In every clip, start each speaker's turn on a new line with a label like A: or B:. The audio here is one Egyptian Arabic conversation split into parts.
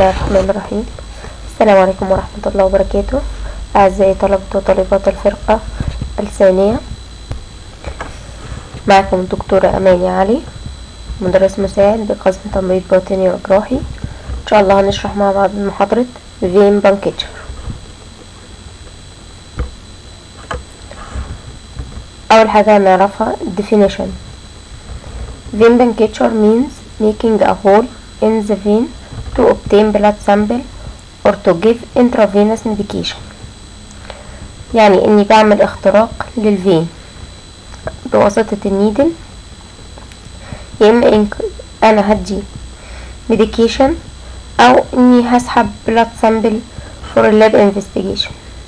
A: الله الرحمن الرحيم السلام عليكم ورحمة الله وبركاته أعزائي طلبة وطالبات الفرقة الثانية معكم الدكتورة أماني علي مدرس مساعد بقسم تمريض باطني وجراحي إن شاء الله هنشرح مع بعض محاضرة فين بانكيتشر أول حاجة هنعرفها definition vein puncture means making a hole in the vein to obtain blood sample or to give intravenous medication يعني اني بعمل اختراق للفين بواسطة النيدل يا اما إنك انا هدي medication او اني هسحب blood sample for a lab investigation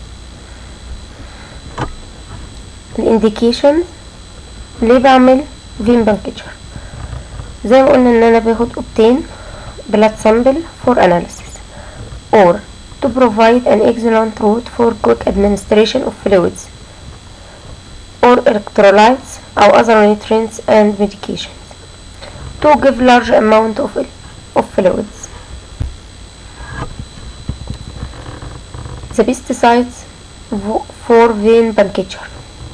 A: الانديكيشن ليه بعمل vein puncture زي ما قلنا ان انا باخد obtain blood sample for analysis or to provide an excellent route for quick administration of fluids or electrolytes or other nutrients and medications to give large amount of, of fluids the pesticides for vein puncture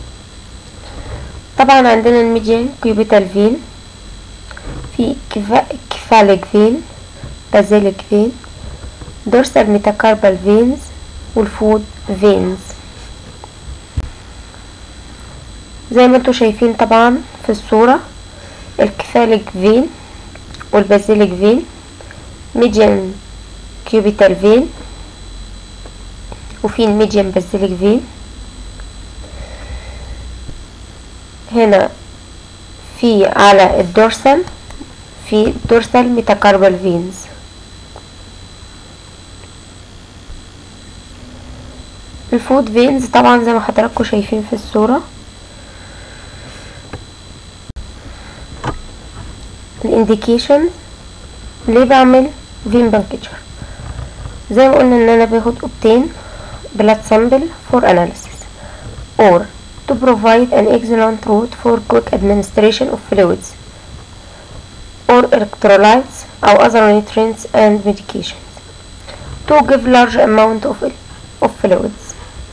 A: طبعا عندنا الميديان كيوبيتال فين في كفاليك فين بازيليك فين دورسال ميتاكاربال فينز والفود فينز زي ما انتوا شايفين طبعا في الصورة الكفاليك فين والبازيليك فين ميديان كيوبيتال فين وفي الميديان بازيليك فين هنا في على الدورسال في دورسال ميتاكاربال فينز الفود فينز طبعا زي ما حضراتكم شايفين في الصورة الانديكيشن ليه بعمل فين بانكتشر زي ما قلنا ان انا باخد obtain blood sample for analysis or to provide an excellent route for quick administration of fluids or electrolytes or other nutrients and medications to give large amount of, of fluids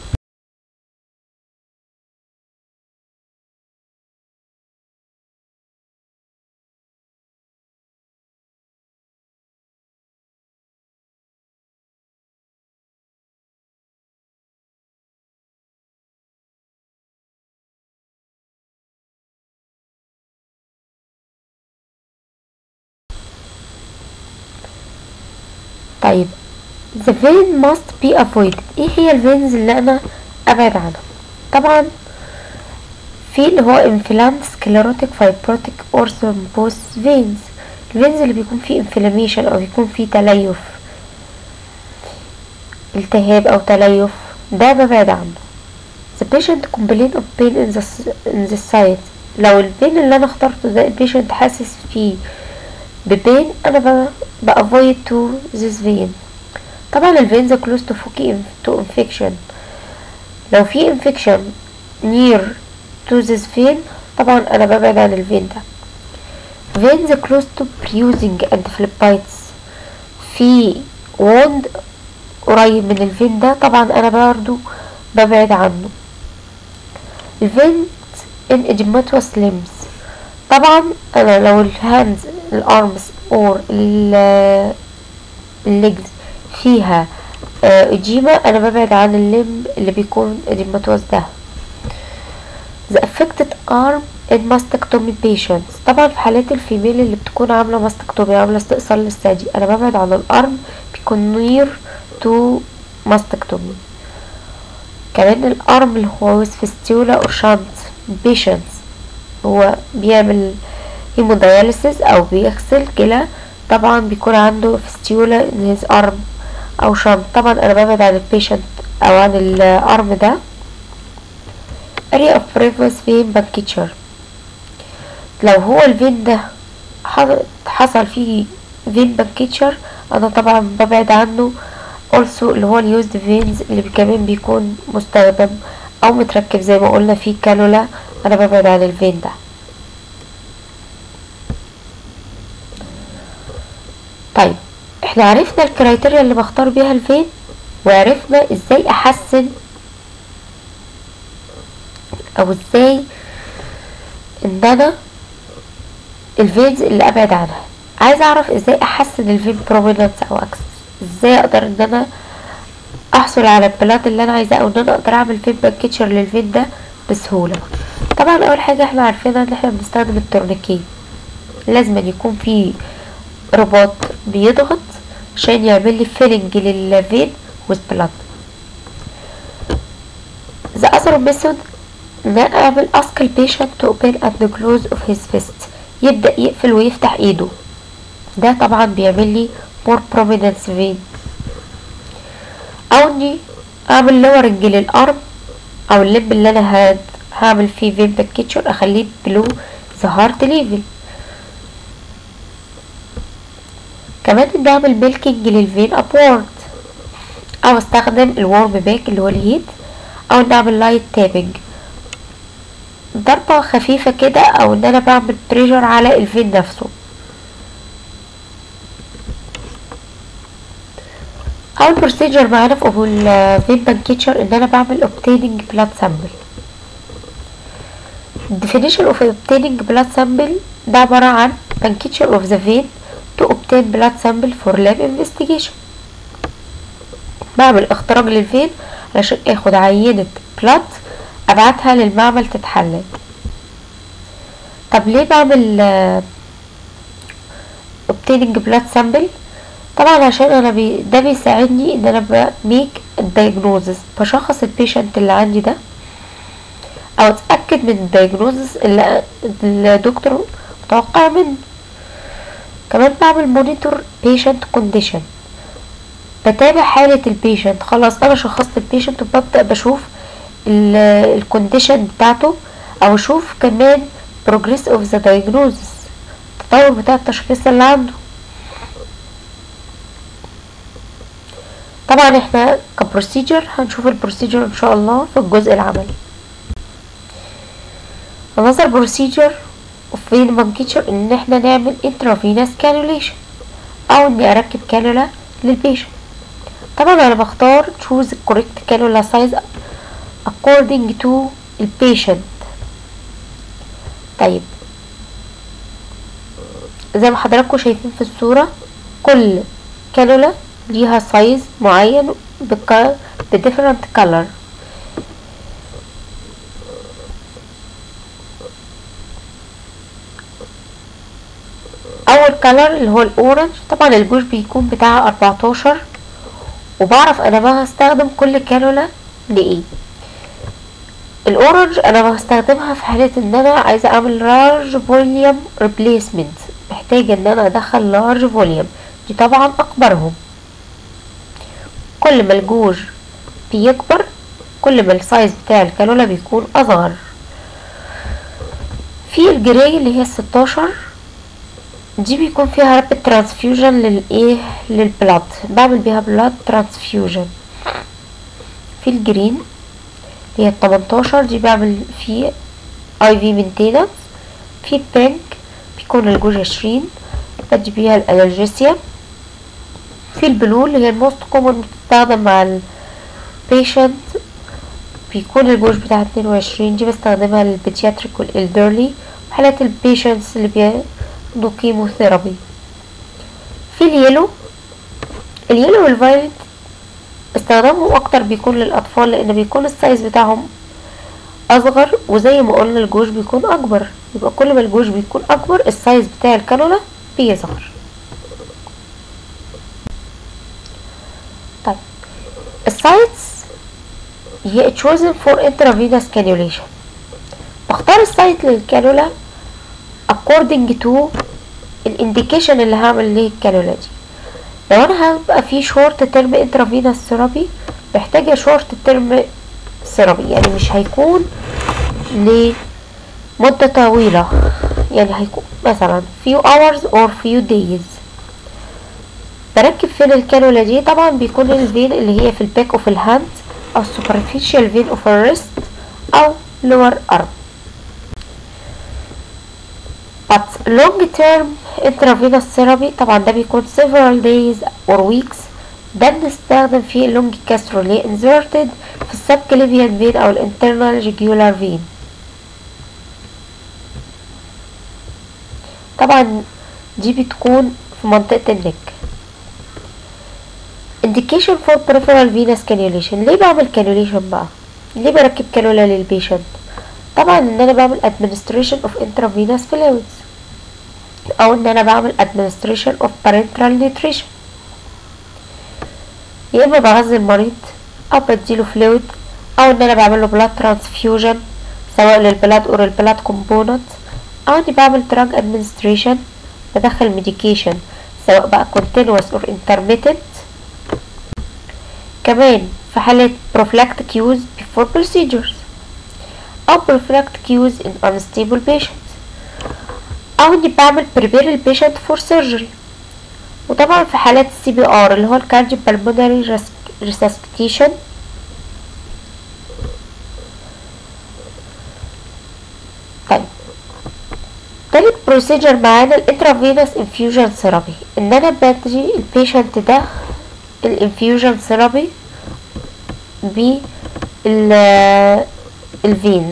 A: طيب the vein must be avoided ايه هي الفينز اللي انا ابعد عنها طبعا في اللي هو inflamed sclerotic fibrotic or thrombosed veins الفينز اللي بيكون فيه inflammation او بيكون فيه تليف التهاب او تليف ده ببعد عنه the patient complain of pain in the, in the site لو الفين اللي انا اخترته ده البيشنت حاسس فيه ببين انا بافويد تو this vein طبعا الفينز close to فوكي to infection لو في infection near to this vein طبعا انا ببعد عن الفين ده veins close to bruising and phlebitis في wound قريب من الفين ده طبعا انا برضو ببعد عنه الفينز in edematous limbs طبعا انا لو الهاندز الارمز اور الليجز فيها اجيما انا ببعد عن اللم اللي بيكون اديماتوز ده the affected arm in mastectomy patients طبعا في حالات الفيميل اللي بتكون عاملة ماستكتومي عاملة استئصال للثدي انا ببعد عن الارم بيكون نير تو ماستكتومي كمان الارم اللي هو فيستيولا اور شانت patients هو بيعمل هيمودياليسيس او بيغسل كلى طبعا بيكون عنده فيستيولا in his arm او شنط طبعا انا ببعد عن البيشنت او عن الارم ده area of previous vein puncture لو هو الفين ده حصل فيه vein puncture انا طبعا ببعد عنه also اللي هو اليوزد فينز اللي كمان بيكون مستخدم او متركب زي ما قلنا فيه كانولا انا ببعد عن الفين ده طيب احنا عرفنا الكرايتيريا اللي بختار بيها الفين وعرفنا ازاي احسن او ازاي ان انا الفينز اللي ابعد عنها عايزه اعرف ازاي احسن الفين بروميننس او اكسس ازاي اقدر ان انا احصل على البلاد اللي انا عايزاه او ان انا اقدر اعمل فين باكتشر للفين ده بسهوله طبعا اول حاجه احنا عارفينها ان احنا بنستخدم التورنيكي لازم أن يكون في رباط بيضغط عشان يعمل لي فيلنج للفين with blood the other method ان انا اعمل ask the patient to open and close of his fist يبدأ يقفل ويفتح ايده ده طبعا بيعمل لي more prominence vein او اني اعمل lowering للارم او اللب اللي انا هاد هعمل فيه فين باكيتشر اخليه بلو ذا هارت ليفل كمان اني اعمل ميلكينج للفين ابورد او استخدم الورم باك اللي هو الهيت او اني اعمل لايت تابنج ضربة خفيفة كده او ان انا بعمل بريشر على الفين نفسه اول بروسيجر معانا في الفين بانكيتشر ان انا بعمل obtaining blood sample definition of obtaining blood sample ده عبارة عن puncture of the vein to obtain blood sample for lab investigation بعمل اختراق للفين علشان اخد عينة بلاد ابعتها للمعمل تتحلل طب ليه بعمل uh, obtaining blood sample طبعا عشان انا بي ده بيساعدني ان انا بميك الدايجنوزس بشخص البيشنت اللي عندي ده او اتاكد من الدايجنوزس اللي الدكتور متوقع منه كمان بعمل مونيتور بيشنت كونديشن بتابع حالة البيشنت خلاص انا شخصت البيشنت وببدأ بشوف الكونديشن بتاعته او اشوف كمان progress of the diagnosis التطور بتاع التشخيص اللي عنده طبعا احنا كبروسيجر هنشوف البروسيجر ان شاء الله في الجزء العملي another procedure of vein puncture ان احنا نعمل intravenous cannulation او اني اركب كانولا للبيشنت طبعا انا بختار choose the correct cannula size according to البيشنت طيب زي ما حضراتكم شايفين في الصورة كل كانولا ليها سايز معين بك بديفرنت كولر اول كولر اللي هو الاورنج طبعا الجوش بيكون بتاعها 14 وبعرف انا بقى هستخدم كل كانولا لايه الاورنج انا بستخدمها في حالة ان انا عايزة اعمل لارج فوليوم ريبليسمنت محتاجة ان انا ادخل لارج فوليوم دي طبعا اكبرهم كل ما الجوج بيكبر كل ما السايز بتاع الكانولا بيكون اصغر في الجراي اللي هي الستاشر دي بيكون فيها رابid ترانسفيوجن للايه للبلاد بعمل بيها بلاد ترانسفيوجن في الجرين اللي هي التمنتاشر دي بعمل فيه اي في مينتيننس في البينك بيكون الجوج عشرين بدي بيها الانالجيسيا في البلو اللي هي الموست كومن بتستخدم مع البيشنت بيكون الجوج بتاع اتنين وعشرين دي بستخدمها للبيدياتريك والإلدرلي وحالات البيشنتس اللي بياخدوا كيموثيرابي في اليلو اليلو والفايلت استخدامهم اكتر بيكون للاطفال لان بيكون السايز بتاعهم اصغر وزي ما قلنا الجوج بيكون اكبر يبقى كل ما الجوج بيكون اكبر السايز بتاع الكانولا بيصغر طيب السايتس هي chosen for intravenous cannulation بختار السايت للكانولا according to الانديكيشن اللي هعمل ليه الكانولا دي لو انا هبقى في شورت ترم انترافينوس ثيرابي محتاجة شورت ترم ثيرابي يعني مش هيكون لمدة طويلة يعني هيكون مثلا few hours or few days بركب فين الكانولا دي طبعا بيكون الفين اللي هي في الباك اوف الهاند او superficial vein of الريست او lower arm but long term intravenous therapy طبعا ده بيكون several days or weeks ده بنستخدم فيه اللونج كاسترو اللي هي inserted في السبكليفيان فين او الانترنال جيجولار فين طبعا دي بتكون في منطقة النك indication for peripheral venous cannulation ليه بعمل cannulation بقى ليه بركب كانولا للبيشنت طبعا ان انا بعمل administration of intravenous fluids او ان انا بعمل administration of parenteral nutrition يا اما بغذي المريض او بديله فلويد او ان انا بعمل له بلاد ترانسفيوجن سواء للبلاد او للبلاد كومبوننت او اني بعمل drug administration بدخل medication سواء بقى continuous or intermittent كمان في حالة prophylactic use before procedures أو prophylactic use in unstable patients أو إني بعمل prepare البيشنت for surgery وطبعا في حالات السي بي ار اللي هو الكارديو بالمونري resuscitation طيب تالت بروسيجر معانا الانترافينوس انفيوجن ثيرابي ان انا بدي البيشنت ده الانفيوجن ثيرابي ب الفينز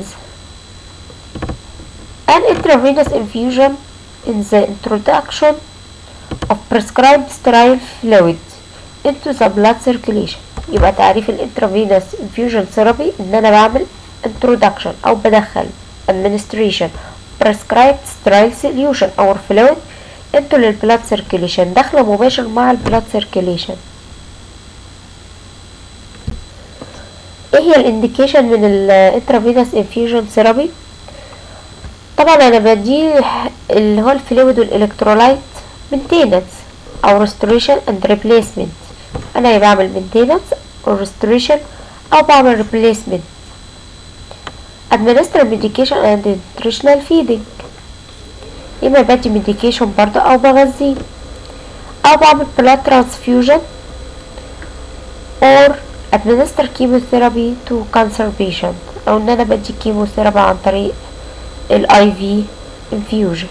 A: an intravenous infusion in the introduction of prescribed sterile fluid into the blood circulation يبقى تعريف الانترافينوس infusion therapy ان انا بعمل introduction او بدخل administration prescribed sterile solution او fluid into البلاد circulation داخله مباشر مع البلاد circulation ايه هي الانديكيشن من الانترافينوس انفيوجن ثيرابي طبعا انا بدي اللي هو الفلويد والالكترولايت مينتيننس او ريستوريشن اند ريبليسمنت انا يا بعمل مينتيننس او ريستوريشن او بعمل ريبليسمنت administer medication and nutritional feeding اما بدي medication برضه او بغذيه او بعمل blood transfusion or administer chemotherapy to cancer patient او ان انا بدي chemotherapy عن طريق الاي في infusion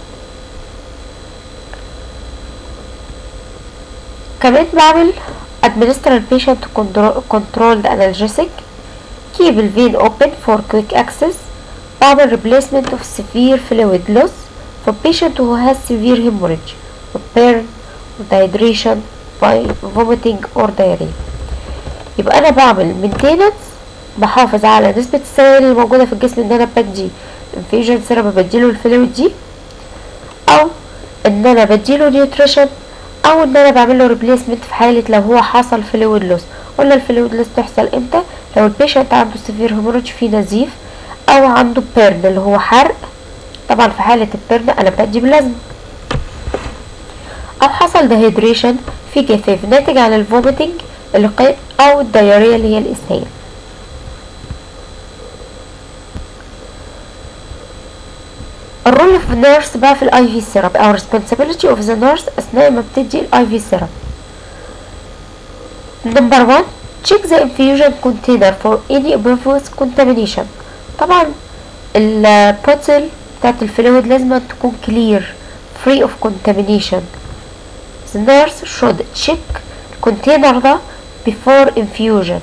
A: كمان بعمل administer البيشنت controlled analgesic keep the vein open for quick access بعمل replacement of severe fluid loss for patient who has severe hemorrhage or burn or dehydration by vomiting or diarrhea يبقى انا بعمل maintenance بحافظ على نسبة السوائل اللي موجودة في الجسم ان انا بدي infusion syrup بديله الفلويد دي او ان انا بديله نيوتريشن او ان انا بعمل له ريبليسمنت في حالة لو هو حصل فلويد لوس قلنا الفلويد لوس تحصل امتى لو البيشنت عنده سيفير هيموريدج في نزيف او عنده بيرن اللي هو حرق طبعا في حالة البيرن انا بدي بلازما او حصل دهيدريشن في جفاف ناتج عن الفوميتنج القيء او الديارية اللي هي الاسهال الرول اوف نيرس بقى في الاي في سيرب او responsibility اوف ذا نيرس اثناء ما بتدي الاي في سيرب نمبر 1 check the infusion container for any obvious contamination طبعا البوتل بتاعت الفلويد لازم تكون clear free of contamination the nurse should check الكونتينر ده before infusion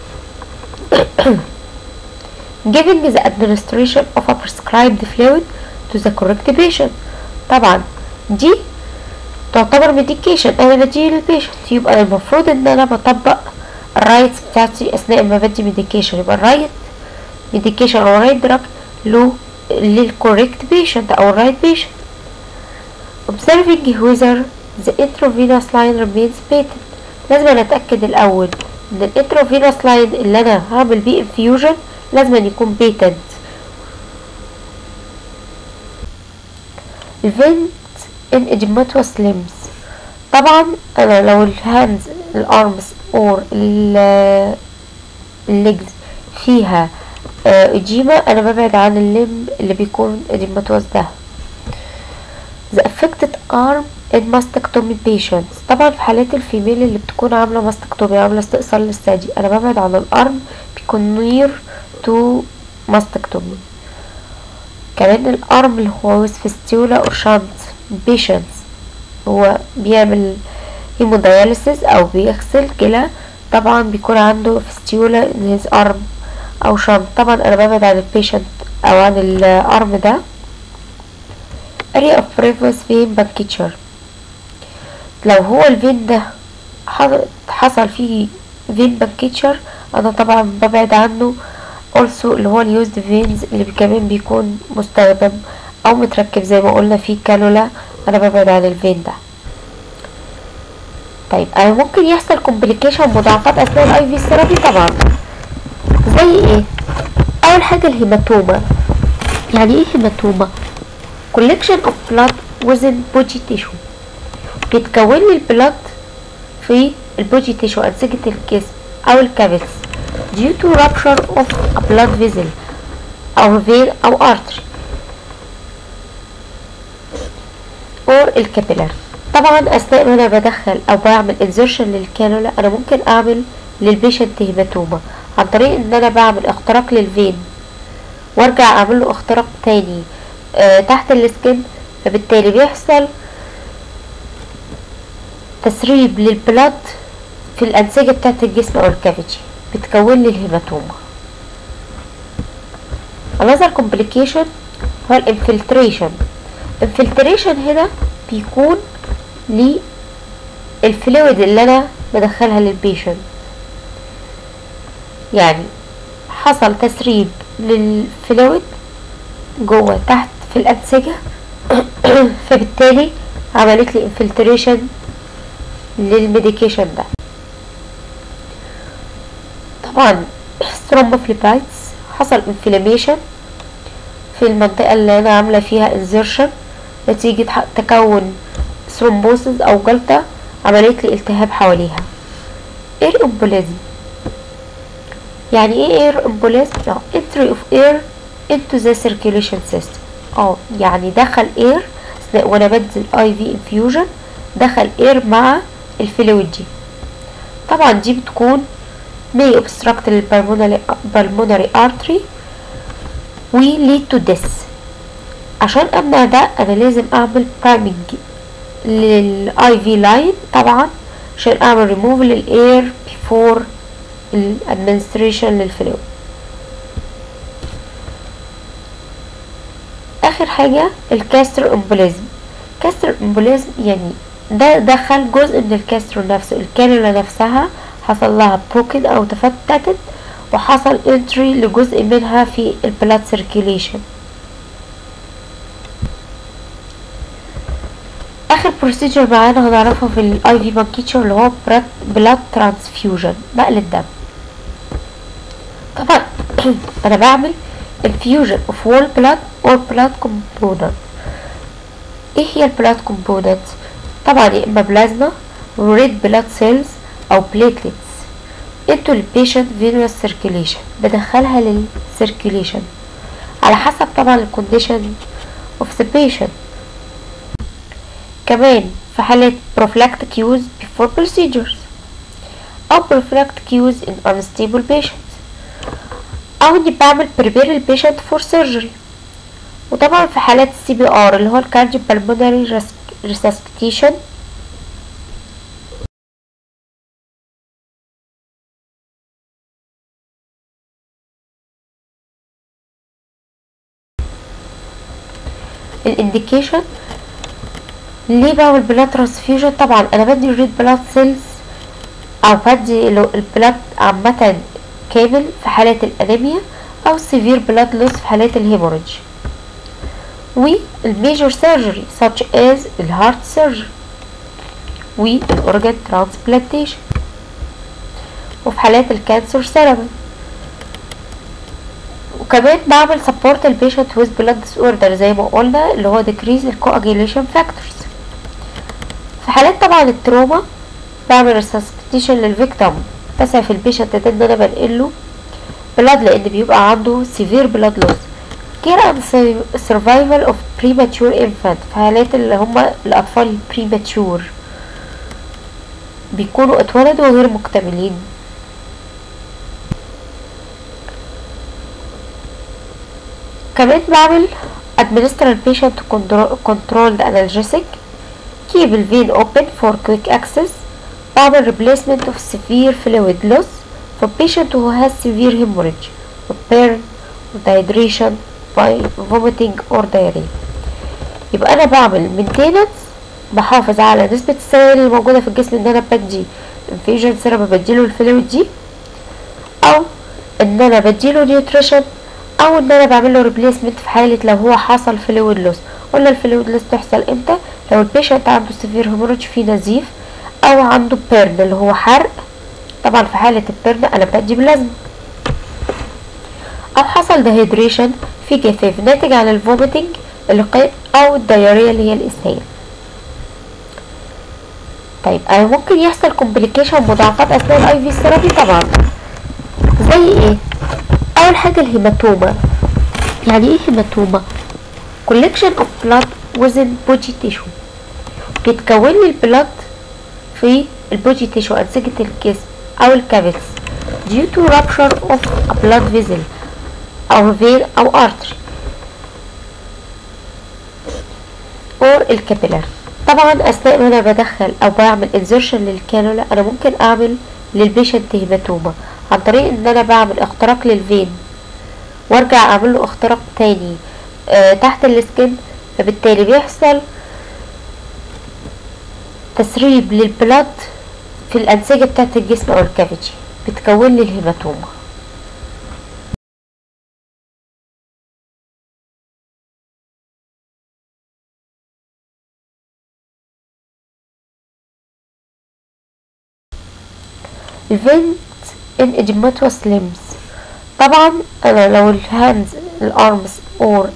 A: giving the administration of a prescribed fluid to the correct patient طبعا دي تعتبر ميديكيشن انا بديه للبيشنت يبقى المفروض ان انا بطبق الرايتس بتاعتي اثناء ما بدي ميديكيشن يبقى الرايت ميديكيشن او رايت دراج له للكوريكت بيشنت او الرايت بيشنت observing whether the intravenous line remains patent لازم أنا اتاكد الاول ان الانترافينوس لاين اللي انا هعمل بيه انفيوجن لازم أن يكون بيتنت الفنت ان اديماتوس ليمز طبعا انا لو الهاندز الارمز اور الليجز فيها اديما انا ببعد عن الليم اللي بيكون اديماتوس ده the affected arm in mastectomy patients طبعا في حالات الفيميل اللي بتكون عامله ماستكتومي عامله استئصال للثدي انا ببعد عن الارم بيكون نير تو ماستكتومي كمان الارم اللي هو with fistula or shunt patients هو بيعمل هيمودياليسيس او بيغسل كلى طبعا بيكون عنده fistula in his arm او shunt طبعا انا ببعد عن البيشنت او عن الارم ده area of previous vein puncture لو هو الفين ده حصل فيه فين puncture انا طبعا ببعد عنه also اللي هو اليوزد فينز اللي كمان بيكون مستخدم او متركب زي ما قلنا فيه كانولا انا ببعد عن الفين ده طيب انا ممكن يحصل كومبليكيشن مضاعفات اثناء الاي في ثيرابي طبعا زي ايه اول حاجه الهيماتوما يعني ايه هيماتوما collection of blood within body tissue بيتكون لي البلاد في البودي تيشو أنسجة الجسم أو الكافيتس due to rupture of a blood vessel أو vein أو artery or الكابيلار طبعا أثناء ما أنا بدخل أو بعمل insertion للكانولا أنا ممكن أعمل للبيشنت هيماتوما عن طريق إن أنا بعمل اختراق للفين وارجع أعمل له اختراق تاني آه تحت السكن فبالتالي بيحصل تسريب للبلاد في الأنسجة بتاعة الجسم أو الكافيتي بتكون لي الهيماتوما another complication هو الانفلتريشن انفلتريشن هنا بيكون للفلويد اللي انا بدخلها للبيشنت يعني حصل تسريب للفلويد جوه تحت في الأنسجة فبالتالي عملت لي انفلتريشن للميديكيشن ده طبعا ثرومبوفليبايتس حصل انفلاميشن في المنطقة اللي انا عاملة فيها انزرشن نتيجة تكون ثرومبوسز او جلطة عملت لي التهاب حواليها اير امبوليزم يعني ايه اير امبوليزم entry of air into the circulation system اه يعني دخل اير وانا بدي الاي في انفيوجن دخل اير مع الفلويد دي طبعا دي بتكون may obstruct البلمونري pulmonary artery و lead to death عشان امنع ده انا لازم اعمل priming للاي في لاين طبعا عشان اعمل remove للاير before الادمنستريشن للفلويد اخر حاجة الكاستر امبوليزم كاستر امبوليزم يعني ده دخل جزء من الكاستر نفسه الكانولا نفسها حصل لها بروكن او تفتتت وحصل انتري لجزء منها في البلاد سيركيليشن اخر بروسيجر معانا هنعرفها في الاي في مانكيتشر اللي هو بلاد ترانسفيوجن نقل الدم طبعا انا بعمل infusion of whole blood or blood component ايه هي البلاد كومبوننت طبعا يا اما بلازما red blood cells او platelets into البيشنت venous circulation بدخلها للcirculation على حسب طبعا الكونديشن of the patient كمان في حالة prophylactic use before procedures أو prophylactic use in unstable patients أو إني بعمل prepare البيشنت for surgery وطبعا في حالات السي بي ار اللي هو الكارديو بالمونري resuscitation الانديكيشن ليه بعمل بلاد ترانسفيوجن طبعا انا بدي الريد بلاد سيلز او بدي البلاد عامة كامل في حالات الانيميا او سيفير بلاد لوس في حالات الهيموريدج والميجور سيرجري such as الهارت سيرجري والاورجان ترانسبلانتيشن وفي حالات الكانسر سيرابل وكمان بعمل سبورت البيشنت with blood disorder زي ما قلنا اللي هو decrease الcoagulation factors في حالات طبعا التروما بعمل resuscitation للفيكتيم بسعف البيشنت ده ان انا بنقله بلاد لان بيبقى عنده severe blood loss care and survival of premature infant في حالات اللي هما الاطفال premature بيكونوا اتولدوا غير مكتملين كمان بعمل administer البيشنت controlled analgesic keep the vein open for quick access بعمل replacement of severe fluid loss for patient who has severe hemorrhage or burn or dehydration by vomiting or diarrhea يبقى انا بعمل maintenance بحافظ على نسبة السوائل اللي موجودة في الجسم ان انا بدي infusion سيرم بديله الفلويد دي او ان انا بديله نيوتريشن او ان انا بعمل له ريبليسمنت في حالة لو هو حصل فلويد لوس قلنا الفلويد لوس تحصل امتى لو البيشنت عنده سيفير هيموريدج في نزيف او عنده بيرن اللي هو حرق طبعا في حالة البيرن انا بدي بلازما او حصل دهيدريشن في جفاف ناتج عن الفوميتنج اللقاء او الديارية اللي هي الاسهال طيب انا ممكن يحصل كومبليكيشن مضاعفات اثناء الاي في ثيرابي طبعا زي ايه اول حاجه الهيماتوما يعني ايه هيماتوما collection of blood within body tissue بيتكون لي البلاد في البودي تيشو انسجه الجسم او الكافيتس due to rupture of a blood vessel او vein او artery or الكابيلار طبعا اثناء ما انا بدخل او بعمل انزرشن للكانولا انا ممكن اعمل للبيشنت هيماتوما عن طريق ان انا بعمل اختراق للفين وارجع اعمل له اختراق تاني آه تحت السكن فبالتالي بيحصل تسريب للبلد في الانسجه بتاعه الجسم او الكافيتي بتكون لي الهيماتوما الفنت ان اديماتوس ليمز طبعا انا لو الهاندز الارمز اور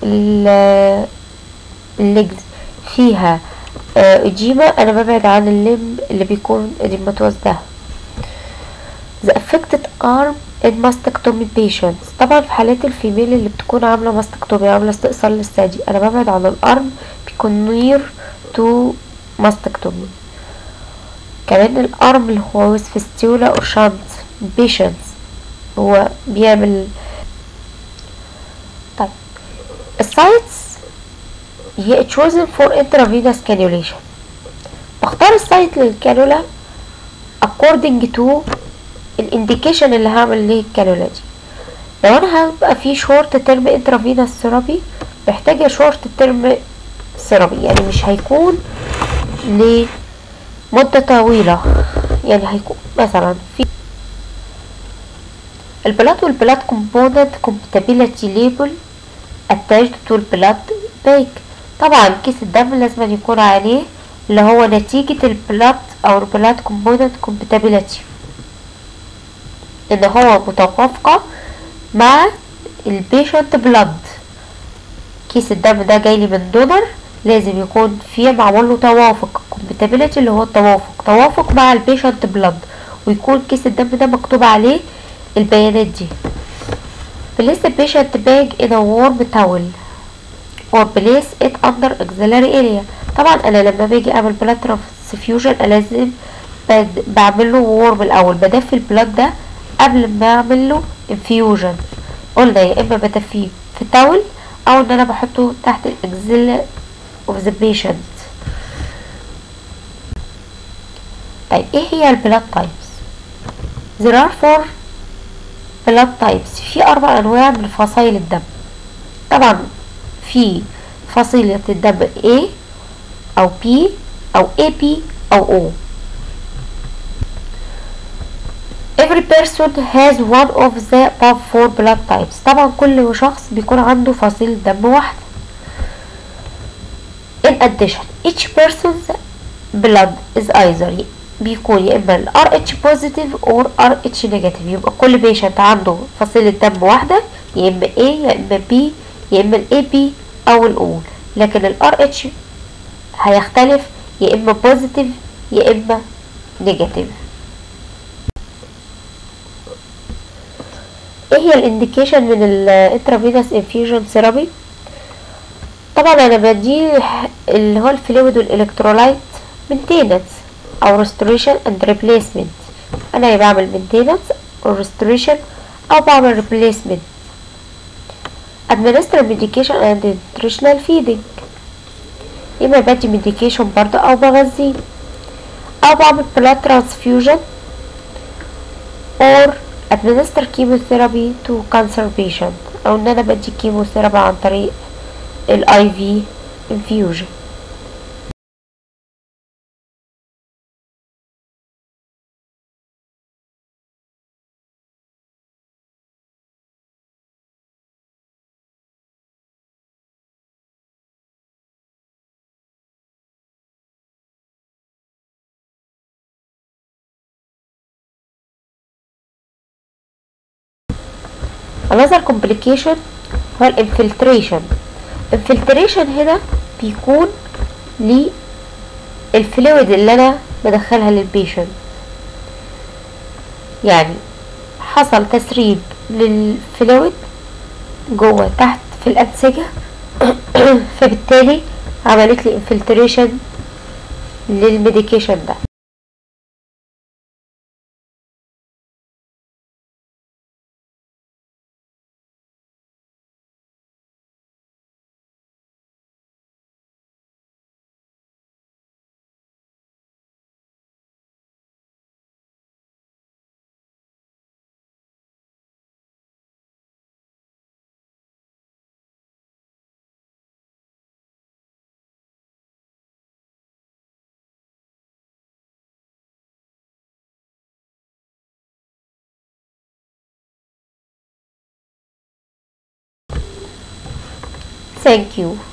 A: الليجز فيها اديما انا ببعد عن الليم اللي بيكون اديماتوس ده the affected arm in mastectomy patients طبعا في حالات الفيميل اللي بتكون عاملة ماستكتومي عاملة استئصال للثدي انا ببعد عن الارم بيكون نير تو ماستكتومي كمان الارم اللي هو فيستيولا اور شانت بيشنتس هو بيعمل طيب السايتس هي chosen for intravenous cannulation بختار السايت للكانولا according to الانديكيشن اللي هعمل ليه الكانولا دي لو انا هبقى في شورت ترم انترافينوس ثيرابي محتاجة شورت ترم ثيرابي يعني مش هيكون لمدة طويلة يعني هيكون مثلا في البلاد والبلاد كومبوننت compatibility label attached to البلاد باك طبعا كيس الدم لازم يكون عليه اللي هو نتيجة البلاد او البلاد كومبوننت compatibility ان هو متوافقة مع البيشنت بلاد كيس الدم ده جايلي من دونر لازم يكون فيه معمول له توافق compatibility اللي هو التوافق توافق مع البيشنت بلاد ويكون كيس الدم ده مكتوب عليه البيانات دي place the patient bag in a warm towel or place it under axillary area طبعا انا لما باجي اعمل blood transfusion انا لازم بعمل له وورم الاول بدفي البلاد ده قبل ما اعمل له infusion قلنا يا اما بدفيه في تاول او ان انا بحطه تحت الاكزيلا of the patient طيب ايه هي البلاد تايبس there are four blood types في اربع انواع من فصائل الدم طبعا في فصيلة الدم A او B او AB او O every person has one of the above four blood types طبعا كل شخص بيكون عنده فصيلة دم واحدة in addition each person's blood is either بيكون يا اما ال RH positive or RH negative يبقى كل بيشنت عنده فصيلة دم واحدة يا اما A يا اما B يا اما ال AB او ال O لكن ال RH هيختلف يا اما positive يا اما negative ايه هي الانديكيشن من الانترافينوس انفيوجن ثيرابي طبعا انا بدي اللي هو الفلويد والالكترولايت maintenance او restoration and replacement انا يا بعمل maintenance او restoration او بعمل replacement administer medication and nutritional feeding اما بدي medication برضه او بغذيه او بعمل blood transfusion or administer chemotherapy to cancer patient او ان انا بدي chemotherapy عن طريق ال IV infusion another complication هو الانفلتريشن infiltration هنا بيكون للفلويد اللي انا بدخلها للبيشنت يعني حصل تسريب للفلويد جوه تحت في الأنسجة فبالتالي عملت لي infiltration للميديكيشن ده Thank you.